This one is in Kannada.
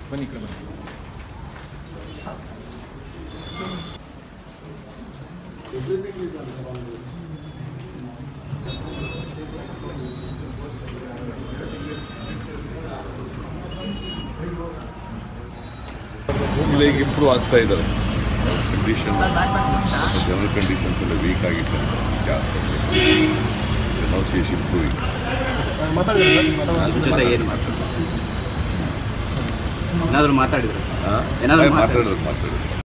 ಬನ್ನಿ ಈ ಕಡೆ ಬನ್ನಿ ಇಲ್ಲ ಈಗ ಇಂಪ್ರೂವ್ ಆಗ್ತಾ ಇದ್ದಾರೆ ಕಂಡೀಷನ್ ಜನರಲ್ ಕಂಡೀಷನ್ಸ್ ಎಲ್ಲ ವೀಕ್ ಆಗಿದ್ದಾರೆ ನಾವು ಸಿ ಇಸ್ ಇಂಪ್ರೂವಿಂಗ್ ಅದ್ರ ಜೊತೆ ಏನು ಮಾತಾಡಿದ್ರು ಏನಾದ್ರು ಮಾತಾಡಿದ್ರು ಏನಾದ್ರು ಮಾತಾಡಿದ್ರು ಮಾತಾಡೋದು ಮಾತಾಡೋದು